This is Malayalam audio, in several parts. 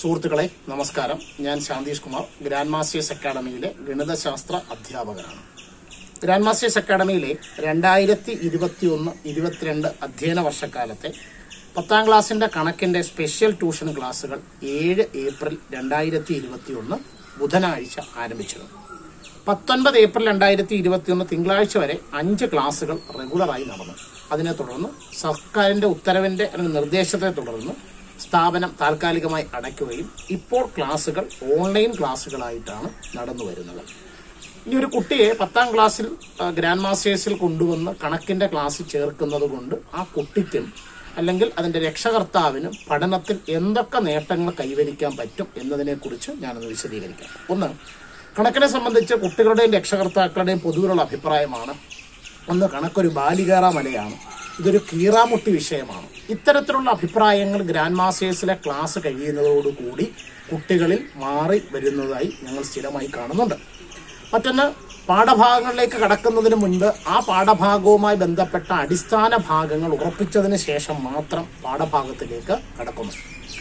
സുഹൃത്തുക്കളെ നമസ്കാരം ഞാൻ ശാന്തീഷ് കുമാർ ഗ്രാൻഡ് മാസ്റ്റേഴ്സ് അക്കാഡമിയിലെ ഗണിതശാസ്ത്ര അധ്യാപകനാണ് ഗ്രാൻഡ് മാസ്റ്റേഴ്സ് അക്കാഡമിയിലെ രണ്ടായിരത്തി ഇരുപത്തി ഒന്ന് ഇരുപത്തിരണ്ട് അധ്യയന വർഷക്കാലത്തെ പത്താം ക്ലാസ്സിന്റെ കണക്കിന്റെ സ്പെഷ്യൽ ട്യൂഷൻ ക്ലാസുകൾ ഏഴ് ഏപ്രിൽ രണ്ടായിരത്തി ഇരുപത്തി ഒന്ന് ബുധനാഴ്ച ആരംഭിച്ചിരുന്നു പത്തൊൻപത് ഏപ്രിൽ രണ്ടായിരത്തി ഇരുപത്തിയൊന്ന് തിങ്കളാഴ്ച വരെ അഞ്ച് ക്ലാസുകൾ റെഗുലറായി നടന്നു അതിനെ തുടർന്ന് സർക്കാരിന്റെ ഉത്തരവിന്റെ അല്ലെങ്കിൽ നിർദ്ദേശത്തെ തുടർന്ന് സ്ഥാപനം താൽക്കാലികമായി അടയ്ക്കുകയും ഇപ്പോൾ ക്ലാസുകൾ ഓൺലൈൻ ക്ലാസുകളായിട്ടാണ് നടന്നു വരുന്നത് ഇനി ഒരു കുട്ടിയെ പത്താം ക്ലാസ്സിൽ ആ, ഗ്രാൻഡ് മാസ്റ്റേഴ്സിൽ കൊണ്ടുവന്ന് കണക്കിന്റെ ക്ലാസ്സിൽ ചേർക്കുന്നത് കൊണ്ട് ആ കുട്ടിക്കും അല്ലെങ്കിൽ അതിന്റെ രക്ഷകർത്താവിനും പഠനത്തിൽ എന്തൊക്കെ നേട്ടങ്ങൾ കൈവരിക്കാൻ പറ്റും എന്നതിനെക്കുറിച്ച് ഞാനൊന്ന് വിശദീകരിക്കാം ഒന്ന് കണക്കിനെ സംബന്ധിച്ച് കുട്ടികളുടെയും രക്ഷകർത്താക്കളുടെയും പൊതുവിലുള്ള അഭിപ്രായമാണ് ഒന്ന് കണക്കൊരു ബാലികേറ മലയാണ് ഇതൊരു കീറാമുട്ടി വിഷയമാണ് ഇത്തരത്തിലുള്ള അഭിപ്രായങ്ങൾ ഗ്രാൻഡ് മാസ്റ്റേഴ്സിലെ ക്ലാസ് കഴിയുന്നതോടുകൂടി കുട്ടികളിൽ മാറി വരുന്നതായി ഞങ്ങൾ സ്ഥിരമായി കാണുന്നുണ്ട് മറ്റൊന്ന് പാഠഭാഗങ്ങളിലേക്ക് കടക്കുന്നതിന് മുൻപ് ആ പാഠഭാഗവുമായി ബന്ധപ്പെട്ട അടിസ്ഥാന ഭാഗങ്ങൾ ഉറപ്പിച്ചതിന് ശേഷം മാത്രം പാഠഭാഗത്തിലേക്ക് കടക്കുന്നു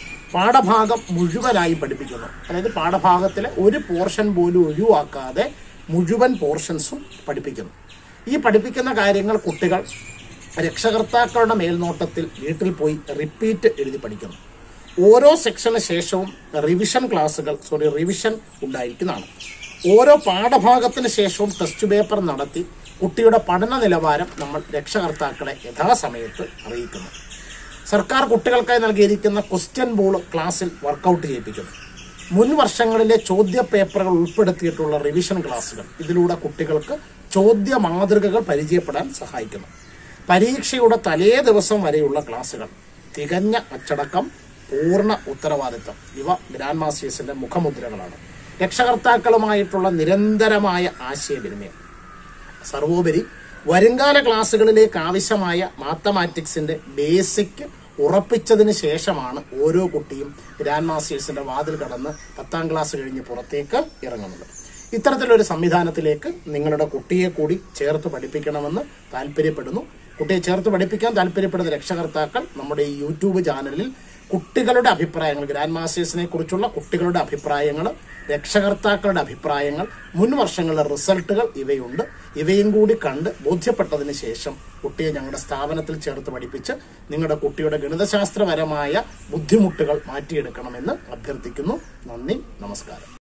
പാഠഭാഗം മുഴുവനായി പഠിപ്പിക്കുന്നു അതായത് പാഠഭാഗത്തിലെ ഒരു പോർഷൻ പോലും ഒഴിവാക്കാതെ മുഴുവൻ പോർഷൻസും പഠിപ്പിക്കുന്നു ഈ പഠിപ്പിക്കുന്ന കാര്യങ്ങൾ കുട്ടികൾ രക്ഷകർത്താക്കളുടെ മേൽനോട്ടത്തിൽ വീട്ടിൽ പോയി റിപ്പീറ്റ് എഴുതി പഠിക്കുന്നു ഓരോ സെക്ഷന് ശേഷവും റിവിഷൻ ക്ലാസ്സുകൾ സോറി റിവിഷൻ ഉണ്ടായിരിക്കുന്നതാണ് ഓരോ പാഠഭാഗത്തിന് ശേഷവും ടെസ്റ്റ് പേപ്പർ നടത്തി കുട്ടിയുടെ പഠന നിലവാരം നമ്മൾ രക്ഷകർത്താക്കളെ യഥാസമയത്ത് അറിയിക്കുന്നു സർക്കാർ കുട്ടികൾക്കായി നൽകിയിരിക്കുന്ന ക്വസ്റ്റ്യൻ ബോൾ ക്ലാസ്സിൽ വർക്കൗട്ട് ചെയ്യിപ്പിക്കുന്നു മുൻ വർഷങ്ങളിലെ ചോദ്യ പേപ്പറുകൾ ഉൾപ്പെടുത്തിയിട്ടുള്ള റിവിഷൻ ക്ലാസ്സുകൾ ഇതിലൂടെ കുട്ടികൾക്ക് ചോദ്യ മാതൃകകൾ പരിചയപ്പെടാൻ സഹായിക്കുന്നു പരീക്ഷയുടെ തലേ ദിവസം വരെയുള്ള ക്ലാസ്സുകൾ തികഞ്ഞ അച്ചടക്കം പൂർണ്ണ ഉത്തരവാദിത്തം ഇവ ഗ്രാൻഡ് മാസ്റ്റേഴ്സിന്റെ മുഖമുദ്രകളാണ് രക്ഷകർത്താക്കളുമായിട്ടുള്ള നിരന്തരമായ ആശയവിനിമയം സർവോപരി വരുംകാല ക്ലാസ്സുകളിലേക്ക് ആവശ്യമായ മാത്തമാറ്റിക്സിന്റെ ബേസിക് ഉറപ്പിച്ചതിന് ശേഷമാണ് ഓരോ കുട്ടിയും ഗ്രാൻഡ് മാസ്റ്റേഴ്സിന്റെ വാതിൽ കടന്ന് പത്താം ക്ലാസ് കഴിഞ്ഞ് പുറത്തേക്ക് ഇറങ്ങുന്നത് ഇത്തരത്തിലൊരു സംവിധാനത്തിലേക്ക് നിങ്ങളുടെ കുട്ടിയെ കൂടി ചേർത്ത് പഠിപ്പിക്കണമെന്ന് താല്പര്യപ്പെടുന്നു കുട്ടിയെ ചേർത്ത് പഠിപ്പിക്കാൻ താല്പര്യപ്പെടുന്ന രക്ഷകർത്താക്കൾ നമ്മുടെ ഈ യൂട്യൂബ് ചാനലിൽ കുട്ടികളുടെ അഭിപ്രായങ്ങൾ ഗ്രാൻഡ് മാസ്റ്റേഴ്സിനെ കുറിച്ചുള്ള കുട്ടികളുടെ അഭിപ്രായങ്ങൾ രക്ഷകർത്താക്കളുടെ അഭിപ്രായങ്ങൾ മുൻ വർഷങ്ങളിലെ റിസൾട്ടുകൾ ഇവയുണ്ട് ഇവയും കൂടി കണ്ട് ബോധ്യപ്പെട്ടതിന് ശേഷം കുട്ടിയെ ഞങ്ങളുടെ സ്ഥാപനത്തിൽ ചേർത്ത് പഠിപ്പിച്ച് നിങ്ങളുടെ കുട്ടിയുടെ ഗണിതശാസ്ത്രപരമായ ബുദ്ധിമുട്ടുകൾ മാറ്റിയെടുക്കണമെന്ന് അഭ്യർത്ഥിക്കുന്നു നന്ദി നമസ്കാരം